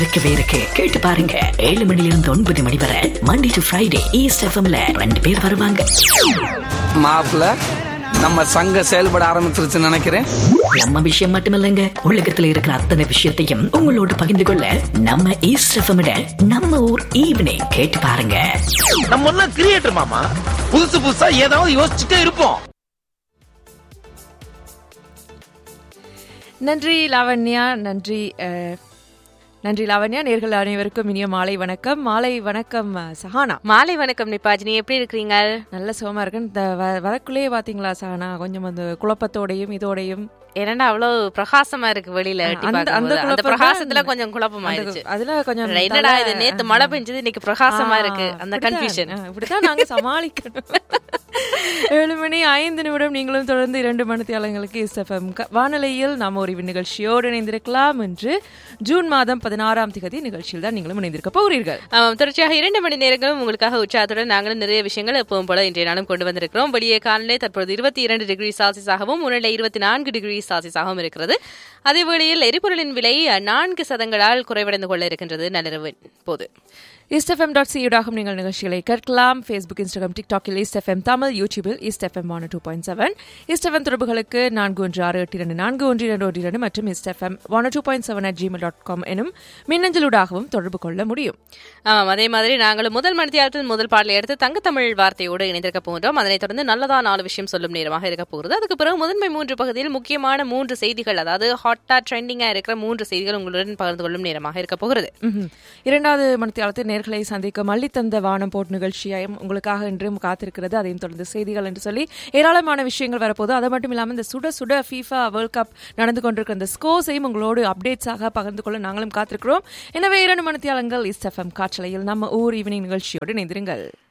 இருக்கவே இருக்கு கேட்டு பாருங்க ஏழு மணில இருந்து ஒன்பது மணி வரை மண்டே டு ஃப்ரைடே ஈஸ்ட் எஃப்எம்ல ரெண்டு பேர் வருவாங்க மாப்பிள்ள நம்ம சங்கம் செயல்பட ஆரம்பிச்சிருச்சுன்னு நினைக்கிறேன் நம்ம விஷயம் மட்டுமில்லைங்க உலகத்துல இருக்கிற அத்தனை விஷயத்தையும் உங்களோட பகிர்ந்து கொள்ள நம்ம ஈஸ்ட் எஃப்எம் நம்ம ஊர் ஈவினிங் கேட்டு பாருங்க நம்ம எல்லாம் கிரியேட்டர் மாமா புதுசு புதுசா ஏதாவது யோசிச்சுட்டே இருப்போம் நன்றி லாவண்யா நன்றி அஹ், நன்றி லாவண்யா நேர்கள் அனைவருக்கும் இனிய மாலை வணக்கம் மாலை வணக்கம் அஹ், சஹானா மாலை வணக்கம் நிப்பாஜினி எப்படி இருக்கிறீங்க நல்ல சுகமா இருக்கு இந்த வ- வரக்குள்ளேயே பாத்தீங்களா சஹானா கொஞ்சம் அந்த குழப்பத்தோடையும் இதோடையும் என்னடா அவ்வளவு பிரகாசமா இருக்கு வெளியில எட்டி அந்த- பார்க்கும்போது. அந்த அந்த குழப்பம் பிரகாசத்துல தான் கொஞ்சம் குழப்பம் அந்த- ஆயிடுச்சு அதுல கொஞ்சம் என்னடா தலை- இது நேத்து மழை பெஞ்சது இன்னைக்கு பிரகாசமா இருக்கு அந்த இப்படித்தான். கன்ஃபியூஷன் ஆ, இப்படித்தான் நாங்க சமாளிக்கணும் ஏழு மணி ஐந்து நிமிடம் நீங்களும் தொடர்ந்து இரண்டு மணித்தியாளங்களுக்கு இஸ்எஃப்எம் வானொலியில் நாம் ஒரு நிகழ்ச்சியோடு இணைந்திருக்கலாம் என்று ஜூன் மாதம் பதினாறாம் திகதி நிகழ்ச்சியில் தான் நீங்களும் இணைந்திருக்க போகிறீர்கள் ஆமாம் தொடர்ச்சியாக இரண்டு மணி நேரங்களும் உங்களுக்காக உற்சாகத்துடன் நாங்களும் நிறைய விஷயங்கள் எப்பவும் போல இன்றைய நாளும் கொண்டு வந்திருக்கிறோம் வெளியே காலையிலே தற்பொழுது இருபத்தி இரண்டு டிகிரி செல்சியஸாகவும் முன்னிலை இருபத்தி நான்கு டிகிரி செல்சியஸாகவும் இருக்கிறது அதே வேளையில் எரிபொருளின் விலை அஹ், நான்கு சதங்களால் குறைவடைந்து கொள்ள இருக்கின்றது நள்ளிரவு போது இஸ்எஃப்எம் டாட் சியூடாகும் நீங்கள் நிகழ்ச்சிகளை கேட்கலாம் ஃபேஸ்புக் இன்ஸ்டாகிராம் டிக்டாக்கில் இஸ்எஃப்எம் தமிழ் யூடியூபில் ISFM one two point seven ISFM தொடர்புகளுக்கு நான்கு ஒன்று ஆறு எட்டு இரண்டு நான்கு ஒன்று இரண்டு ஒன்று இரண்டு மற்றும் ISFM one two point seven at Gmail dot com எனும் மின்னஞ்சலூடாகவும் தொடர்பு கொள்ள முடியும் ஆமாம் அதே மாதிரி நாங்களும் முதல் மணித்தியாலத்தில் முதல் பாடலை எடுத்து தங்கத்தமிழ் வார்த்தையோடு இணைந்திருக்க போன்றோம் அதனைத் தொடர்ந்து நல்லதா நாலு விஷயம் சொல்லும் நேரமாக இருக்க போகிறது அதுக்கு பிறகு முதன்மை மூன்று பகுதியில் முக்கியமான மூன்று செய்திகள் அதாவது ஹாட்டா ட்ரெண்டிங்கா இருக்கிற மூன்று செய்திகள் உங்களுடன் பகிர்ந்து கொள்ளும் நேரமாக இருக்க போகிறது ம்ஹும். இரண்டாவது மணித்தியாலத்தில் நேர்களை சந்திக்க மல்லித்தந்த வானம் போட் நிகழ்ச்சியாயும் உங்களுக்காக இன்றும் காத்திருக்கிறது அதையும் தொடர்ந்து செய்திகள் என்று சொல்லி ஏராளமான விஷயங்கள் வரப்போது அது மட்டும் இல்லாமல் இந்த சுட சுட ஃபீஃபா வேர்ல்ட் கப் நடந்து கொண்டிருக்கிற இந்த ஸ்கோர்ஸையும் உங்களோடு அப்டேட்ஸாக பகிர்ந்து கொள்ள நாங்களும் காத்திருக்கிறோம் எனவே இரண்டு மணித்தியாலங்கள் இஸ்எஃப்எம் காற்றலையில் நம்ம ஊர் ஈவினிங் நிகழ்ச்சியோடு இணைந்திருங்கள்